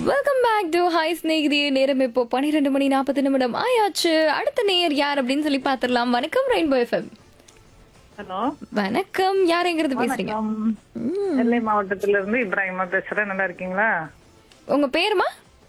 Welcome back to hi ஸ்நேகிதியே நேரம் இப்போ பன்னிரெண்டு மணி நாற்பது நிமிடம் ஆயாச்சு அடுத்த நேயர் யார் அப்படின்னு சொல்லி பார்த்துடலாம் வணக்கம் ரெயின்போ எஃப்எம் ஹலோ வணக்கம் யார் எங்கிறது பேசுறீங்க வணக்கம் நெல்லை மாவட்டத்துல இருந்து இப்ராஹிமா பேசுறேன் நல்லா இருக்கீங்களா உங்க பேருமா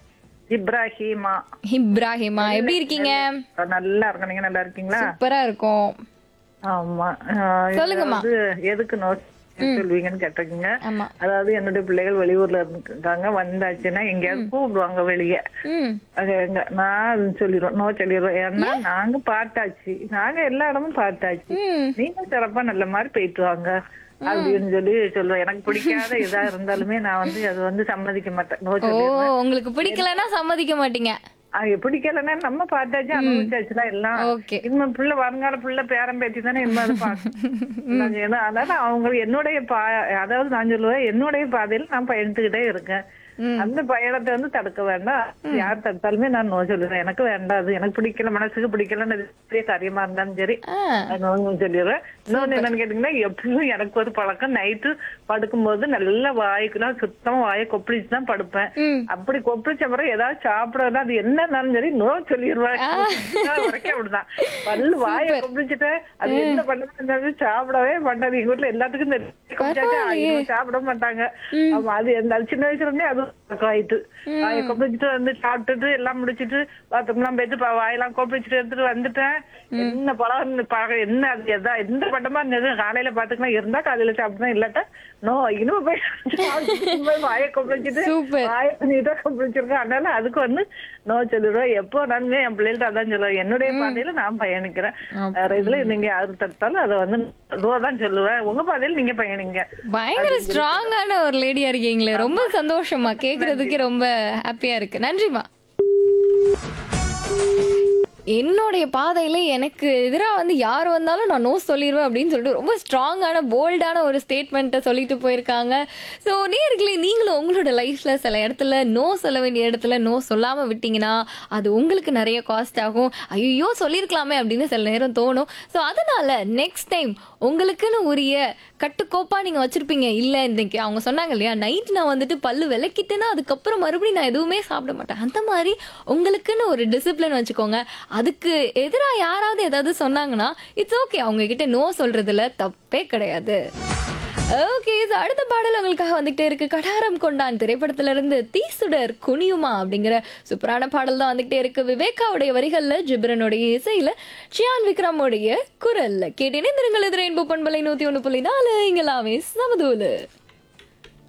இப்ராஹிமா இப்ராஹிமா எப்படி இருக்கீங்க அஹ் நல்லா இருக்கேன் நீங்க நல்லா இருக்கீங்களா சூப்பரா இருக்கும் ஆமா அஹ் இது சொல்லுங்கம்மா. வந்து எதுக்கு நோ சொல்வீங்கன்னு கேட்டிருக்கீங்க ஆமா அதாவது என்னுடைய பிள்ளைகள் வெளியூர்ல இருக்காங்க வந்தாச்சுன்னா எங்கேயாவது கூப்பிடுவாங்க வெளியே ம் அது எங்க நான் சொல்லிடுவோம் நோ சொல்லிடுவோம் ஏன்னா நாங்க பார்த்தாச்சு நாங்க எல்லா இடமும் பார்த்தாச்சு ம் நீங்க சிறப்பா நல்ல மாதிரி போயிட்டு வாங்க அப்படின்னு சொல்லி சொல்லுவேன் எனக்கு பிடிக்காத இதா இருந்தாலுமே நான் வந்து அது வந்து சம்மதிக்க மாட்டேன் நோ ஓ சொல்லி உங்களுக்கு பிடிக்கலன்னா சம்மதிக்க மாட்டீங்க அது பிடிக்கலன்னா நம்ம பார்த்தாச்சு அனுபவிச்சாச்சுல எல்லாம் ஓகே இன்னும் பிள்ளை வருங்கால பிள்ளை பேரம் பேத்தி தானே இன்னும் அதை பார்க்கணும் ஏன்னா அதனால அவங்க என்னுடைய பா அதாவது நான் சொல்லுவேன் என்னுடைய பாதையில நான் பயணித்துக்கிட்டே இருக்கேன் அந்த பயணத்தை வந்து தடுக்க வேண்டாம் யார் தடுத்தாலுமே நான் நோ சொல்லுவேன் எனக்கு வேண்டாம் அது எனக்கு பிடிக்கல மனசுக்கு பிடிக்கலன்னு அது பெரிய காரியமா இருந்தாலும் சரி ஆ நான் சொல்லிடுறேன் இன்னொன்னு என்னன்னு கேட்டீங்கன்னா எப்பவும் எனக்கு ஒரு பழக்கம் நைட்டு படுக்கும்போது நல்ல வாய்க்குலாம் சுத்தமா வாயை கொப்பளிச்சு தான் படுப்பேன் ம் அப்படி கொப்பளிச்ச பிறகு ஏதாவது சாப்பிடறதா அது என்னன்னாலும் சரி நோ சொல்லிடுவேன் இது வரைக்கும் அப்படிதான் பல்லு வாயை கொப்பளிச்சுட்டு அது என்ன பண்ணது சாப்பிடவே மாட்டாது எங்க வீட்டுல எல்லாத்துக்கும் தெரியும். கொப்பளிச்சாச்சா, இவங்க சாப்பிட மாட்டாங்க ஆமா அது எந்த அது சின்ன வயசுல இருந்தே அது பழக்கம் ஆயிட்டு வாயை கொப்பளிச்சுட்டு வந்து சாப்பிட்டுட்டு எல்லாம் முடிச்சிட்டு பாத்ரூம் எல்லாம் போயிட்டு பா- வாயெல்லாம் கொப்பளிச்சுட்டு எடுத்துட்டு வந்துட்டேன் என்ன பழம் பழகம் என்ன அது எதா எந்த பட்டமா இருந்தது காலையில பாத்துக்கலாம் இருந்தா காலையில சாப்பிட்டா இல்லாட்டா நோ இன்னும் போய் சாப்பிட்டுட்டு போய் வாயை கொப்பளிச்சுட்டு Super. வாயை நீட்டா கொப்பளிச்சிருக்கேன் அதனால அதுக்கு வந்து நோ சொல்லிடுவேன் எப்போ நானுமே என் பிள்ளைகிட்ட அதான் சொல்லுவேன் என்னுடைய பாதையில நான் பயணிக்கிறேன் வேற இதுல நீங்க யாரு தடுத்தாலும் அதை வந்து நோ தான் சொல்லுவேன் உங்க பாதையில நீங்க பயணிங்க பயங்கர ஸ்ட்ராங்கான ஒரு லேடியா இருக்கீங்களே ரொம்ப சந்தோஷமா கேக்குறதுக்கு ரொம்ப ஹாப்பியா இருக்கு நன்றிமா என்னுடைய பாதையில எனக்கு எதிராக வந்து யார் வந்தாலும் நான் நோ சொல்லிடுவேன் அப்படின்னு சொல்லிட்டு ரொம்ப ஸ்ட்ராங்கான போல்டான ஒரு ஸ்டேட்மெண்ட்டை சொல்லிட்டு போயிருக்காங்க ஸோ நேர்களே நீங்களும் உங்களோட லைஃப்ல சில இடத்துல நோ சொல்ல வேண்டிய இடத்துல நோ சொல்லாம விட்டீங்கன்னா அது உங்களுக்கு நிறைய காஸ்ட் ஆகும் ஐயோ சொல்லியிருக்கலாமே அப்படின்னு சில நேரம் தோணும் ஸோ அதனால நெக்ஸ்ட் டைம் உங்களுக்குன்னு உரிய கட்டுக்கோப்பா நீங்க வச்சிருப்பீங்க இல்ல இன்னைக்கு அவங்க சொன்னாங்க இல்லையா நைட் நான் வந்துட்டு பல்லு விளக்கிட்டேன்னா அதுக்கப்புறம் மறுபடியும் நான் எதுவுமே சாப்பிட மாட்டேன் அந்த மாதிரி உங்களுக்குன்னு ஒரு டிசிப்ளின் வச்சுக்கோங்க அதுக்கு எதிராக யாராவது ஏதாவது சொன்னாங்கன்னா இட்ஸ் ஓகே அவங்க கிட்ட நோ சொல்றதுல தப்பே கிடையாது ஓகே அடுத்த பாடல் உங்களுக்காக வந்துகிட்டே இருக்கு கடாரம் கொண்டான் திரைப்படத்துல இருந்து தீசுடர் குனியுமா அப்படிங்கிற சூப்பரான பாடல் தான் வந்துகிட்டே இருக்கு விவேகாவுடைய வரிகள்ல ஜிப்ரனுடைய இசையில சியான் விக்ரமுடைய குரல்ல கேட்டேனே திருங்கள் எதிரேன் பண்பலை நூத்தி ஒண்ணு புள்ளி நாலு இங்கெல்லாமே சமதூலு